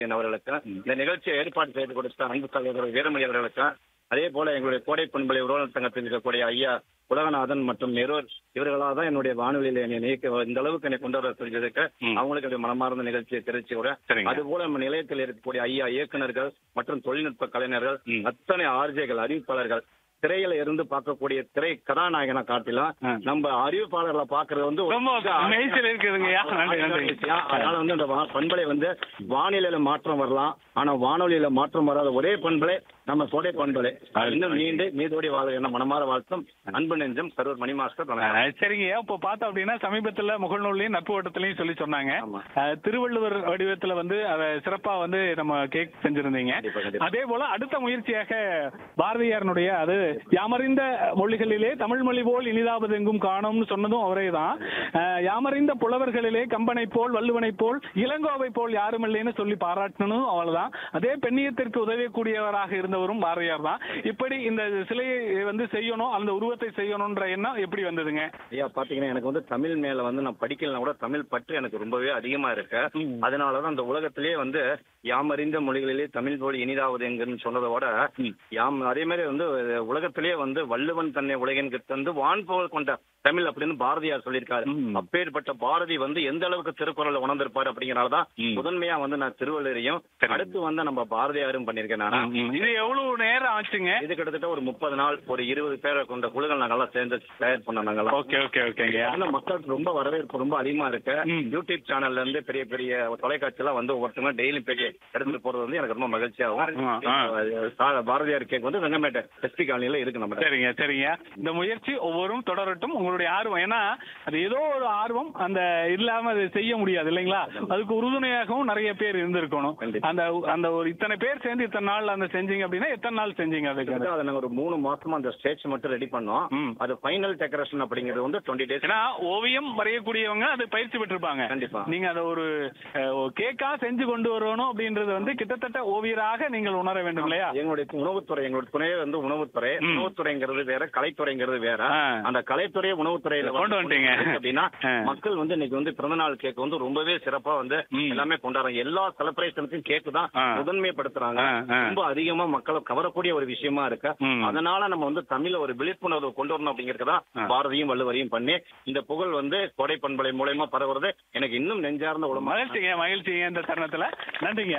அவர்களுக்கு இந்த நிகழ்ச்சியை ஏற்பாடு செய்து கொடுத்த அன்பு தலைவர் வீரமணி அவர்களுக்கு அதே போல எங்களுடைய கோடை பண்பலை உறவினர் சங்கத்தில் இருக்கக்கூடிய ஐயா உலகநாதன் மற்றும் நெரூர் இவர்களாக தான் என்னுடைய வானொலியில என்னை நீக்க இந்த அளவுக்கு என்னை கொண்டு வர செஞ்சதுக்கு ம். அவங்களுக்கு என்னுடைய மனமார்ந்த நிகழ்ச்சியை தெரிவிச்சு கூட சரிங்க. அதுபோல நம்ம நிலையத்தில் இருக்கக்கூடிய ஐயா இயக்குனர்கள் மற்றும் தொழில்நுட்ப கலைஞர்கள் ம். அத்தனை ஆர்ஜைகள் அறிவிப்பாளர்கள் திரையில இருந்து பார்க்கக்கூடிய திரை கதாநாயகனை காட்டிலும் ஆ. நம்ம அறிவிப்பாளர்களை பாக்குறது வந்து ஒரு ரொம்ப மெய்ச்சல் இருக்குதுங்கய்யா நன்றி நன்றி விஷயம். அதனால வந்து இந்த வா- பண்பலை வந்து வானிலையில மாற்றம் வரலாம் ஆனா வானொலியில மாற்றம் வராத ஒரே பண்பலை நம்ம கோடை பண்பலை இன்னும் நீண்டு நீதோடி வாழ என்ன மனமார வாழ்த்தும் அன்பு நெஞ்சம் கரூர் மணி மாஸ்டர் வணக்கம். அஹ் சரிங்கய்யா இப்போ பார்த்தோம் அப்படின்னா சமீபத்துல முகநூல்லையும் நட்பு வட்டத்திலையும் சொல்லி சொன்னாங்க ஆமா. அஹ் திருவள்ளுவர் வடிவத்துல வந்து அதை சிறப்பா வந்து நம்ம கேக் செஞ்சிருந்தீங்க கண்டிப்பா, கண்டிப்பா. அதே போல அடுத்த முயற்சியாக பாரதியாரனுடைய அது யாமறிந்த மொழிகளிலே தமிழ் மொழி போல் இனிதாவது எங்கும் காணோம்னு சொன்னதும் அவரே தான் யாமறிந்த புலவர்களிலே கம்பனை போல் வள்ளுவனை போல் இளங்கோவை போல் யாரும் இல்லைன்னு சொல்லி பாராட்டணும் அவ்வளவுதான் அதே பெண்ணியத்திற்கு உதவக்கூடியவராக இருந்தவரும் பாரதியார் தான் இப்படி இந்த சிலையை வந்து செய்யணும் அந்த உருவத்தை செய்யணும்ன்ற எண்ணம் எப்படி வந்ததுங்க ஐயா பாத்தீங்கன்னா எனக்கு வந்து தமிழ் மேல வந்து நான் படிக்கலாம் கூட தமிழ் பற்று எனக்கு ரொம்பவே அதிகமா இருக்கு ம். அதனாலதான் அந்த உலகத்திலேயே வந்து யாமறிந்த மொழிகளிலே தமிழ் மொழி இனிதாவது எங்கன்னு சொன்னதை விட ம். யாம் அதே மாதிரி வந்து உலகத்திலேயே வந்து வள்ளுவன் தன்னை உலகின் தந்து வான் புகழ் கொண்ட தமிழ் அப்படின்னு பாரதியார் சொல்லியிருக்காரு ம். அப்பேற்பட்ட பாரதி வந்து எந்த அளவுக்கு திருக்குறளை உணர்ந்திருப்பாரு அப்படிங்கறதான் ம். முதன்மையா வந்து நான் திருவள்ளுவரையும் சரி. அடுத்து வந்து நம்ம பாரதியாரும் பண்ணிருக்கேன் நானா இது எவ்வளவு நேரம் ஆச்சுங்க இது கிட்டத்தட்ட ஒரு முப்பது நாள் ஒரு இருபது பேரை கொண்ட குழுக்கள் நாங்கெல்லாம் சேர்ந்து தயார் பண்ணோம் நாங்கெல்லாம் ஓகே ஓகே ஓகேங்க ஆனா மக்களுக்கு ரொம்ப வரவேற்பு ரொம்ப அதிகமா இருக்கு ம். யூடியூப் சேனல்ல இருந்து பெரிய பெரிய தொலைக்காட்சி எல்லாம் வந்து ஒவ்வொருத்தங்க டெய்லி பெரிய எடுத்துட்டு போறது வந்து எனக்கு ரொம்ப மகிழ்ச்சியாகும் ஆ, ஆ. அது சா- பாரதியார் கேக் வந்து வெங்கமேட்டை எஸ்பி காலனில இருக்கு நம்ம சரிங்க சரிங்க இந்த முயற்சி ஒவ்வொரும் தொடரட்டும் உங்களுடைய ஆர்வம் ஏன்னா அது ஏதோ ஒரு ஆர்வம் அந்த இல்லாம அது செய்ய முடியாது இல்லைங்களா அதுக்கு உறுதுணையாகவும் நிறைய பேர் இருந்திருக்கணும் கண்டிப்பா. அந்த அந்த ஒரு இத்தனை பேர் சேர்ந்து இத்தனை நாள் அந்த செஞ்சீங்க அப்படின்னா எத்தனை நாள் செஞ்சீங்க அதுக்கு கிட்டத்தட்ட அதை நாங்க ஒரு மூணு மாசமா அந்த ஸ்டேஜ் மட்டும் ரெடி பண்ணோம் ம். அது ஃபைனல் டெக்கரேஷன் அப்படிங்கிறது வந்து டுவெண்ட்டி டேஸ் ஏன்னா ஓவியம் வரையக்கூடியவங்க அது பயிற்சி பெற்றிருப்பாங்க கண்டிப்பா. நீங்க அதை ஒரு அஹ், ஒரு கேக்கா செஞ்சு கொண்டு வரணும் அப்படின்றது வந்து கிட்டத்தட்ட ஓவியராக நீங்கள் உணர வேண்டும் இல்லையா எங்களுடைய உணவுத்துறை எங்களுடைய துணையே வந்து உணவுத்துறை ம். உணவுத்துறைங்கிறது வேற கலைத்துறைங்கிறது வேற ஆ. அந்த கலைத்துறை உணவுத்துறையில கொண்டு வந்துட்டீங்க. அப்படின்னா ஆ. மக்கள் வந்து இன்னைக்கு வந்து பிறந்தநாள் கேக் வந்து ரொம்பவே சிறப்பா வந்து ம். எல்லாமே கொண்டாடுறாங்க எல்லா செலிப்ரேஷனுக்கும் கேக் தான் ஆ. முதன்மைப்படுத்துறாங்க ஆ, ஆ. ரொம்ப அதிகமா மக்களை கவரக்கூடிய ஒரு விஷயமா இருக்கு ம். அதனால நம்ம வந்து தமிழ்ல ஒரு விழிப்புணர்வு கொண்டு வரணும் அப்படிங்கிறது தான் ஆ. பாரதியும் வள்ளுவரையும் பண்ணி இந்த புகழ் வந்து கொடை பண்பலை மூலயமா பரவுறது எனக்கு இன்னும் நெஞ்சார்ந்த உலகம் மகிழ்ச்சிங்க மகிழ்ச்சிங்க இந்த தருணத்துல நன்றிங்க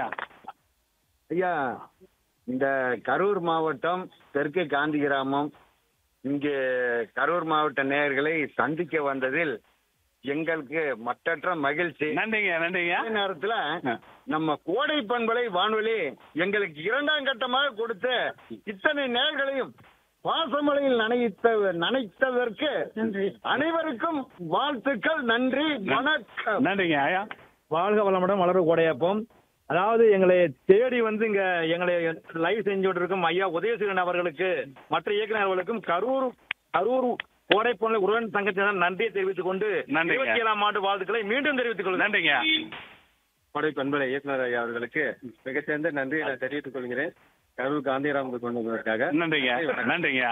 ஐயா இந்த கரூர் மாவட்டம் தெற்கு காந்தி கிராமம் இங்கே கரூர் மாவட்ட நேயர்களை சந்திக்க வந்ததில் எங்களுக்கு மற்றற்ற மகிழ்ச்சி நன்றிங்க நன்றிங்க அதே நேரத்துல ஆ. நம்ம கோடை பண்பலை வானொலி எங்களுக்கு இரண்டாம் கட்டமாக கொடுத்த இத்தனை நேர்களையும் பாசமலையில் நனைத்த நனைத்ததற்கு அனைவருக்கும் வாழ்த்துக்கள் நன்றி வணக்கம் நன்றிங்க ஐயா வாழ்க வளமுடன் வளரும் கோடையாப்போம் அதாவது எங்களை தேடி வந்து இங்க எங்களை லைவ் செஞ்சுட்டு இருக்கும் ஐயா உதயசீலன் அவர்களுக்கு மற்ற இயக்குநர்களுக்கும் கரூர் கரூர் கோடைப்பொருளை உருவன் சங்கத்தினர் நன்றியை தெரிவித்துக் கொண்டு நன்றிங்க. இருபத்தி ஏழாம் ஆண்டு வாழ்த்துக்களை மீண்டும் தெரிவித்துக் கொள்கிறேன் நன்றிங்க படை பண்பலை இயக்குனர் ஐயா அவர்களுக்கு மிகச்சிறந்த நன்றியை நான் தெரிவித்துக் கொள்கிறேன் கரூர் காந்திராமுக்கு கொண்டு வந்ததற்காக நன்றிங்க நன்றிங்க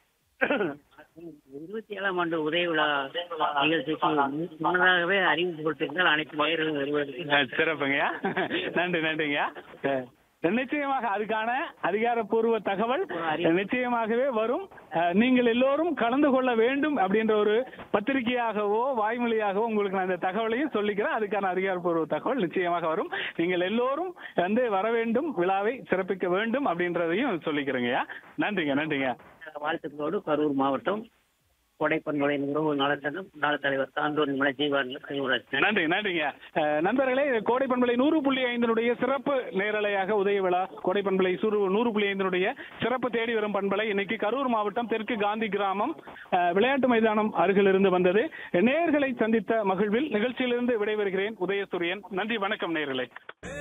இருபத்தி ஏழாம் ஆண்டு உதய விழா நிகழ்ச்சிக்கு முன்னதாகவே அறிவிப்பு கொடுத்திருந்தால் அனைத்து நேயர்களும் வருவதற்கு அஹ், சிறப்புங்க நன்றி நன்றிங்க அஹ், நிச்சயமாக அதுக்கான அதிகாரப்பூர்வ தகவல் நிச்சயமாகவே வரும் அஹ், நீங்கள் எல்லோரும் கலந்து கொள்ள வேண்டும் அப்படின்ற ஒரு பத்திரிகையாகவோ வாய்மொழியாகவோ உங்களுக்கு நான் இந்த தகவலையும் சொல்லிக்கிறேன் அதுக்கான அதிகாரப்பூர்வ தகவல் நிச்சயமாக வரும் நீங்கள் எல்லோரும் வந்து வர வேண்டும் விழாவை சிறப்பிக்க வேண்டும் அப்படின்றதையும் சொல்லிக்கிறேங்கய்யா நன்றிங்க நன்றிங்க வாழ்த்துக்களோடு கரூர் மாவட்டம் கொடைப்பண்பலை உறவு நலச்சங்கம் நாள் தலைவர் தாந்தூர் மலை ஜீவான் சீவராஜ் நன்றி நன்றிங்க அஹ், நண்பர்களே கோடை பண்பலை நூறு புள்ளி ஐந்தினுடைய சிறப்பு நேரலையாக உதய விழா கோடை பண்பலை சுரு நூறு புள்ளி ஐந்தினுடைய சிறப்பு தேடி வரும் பண்பலை இன்னைக்கு கரூர் மாவட்டம் தெற்கு காந்தி கிராமம் அஹ், விளையாட்டு மைதானம் அருகிலிருந்து வந்தது நேயர்களை சந்தித்த மகிழ்வில் நிகழ்ச்சியிலிருந்து விடைபெறுகிறேன் உதயசூரியன் நன்றி வணக்கம் நேயர்களே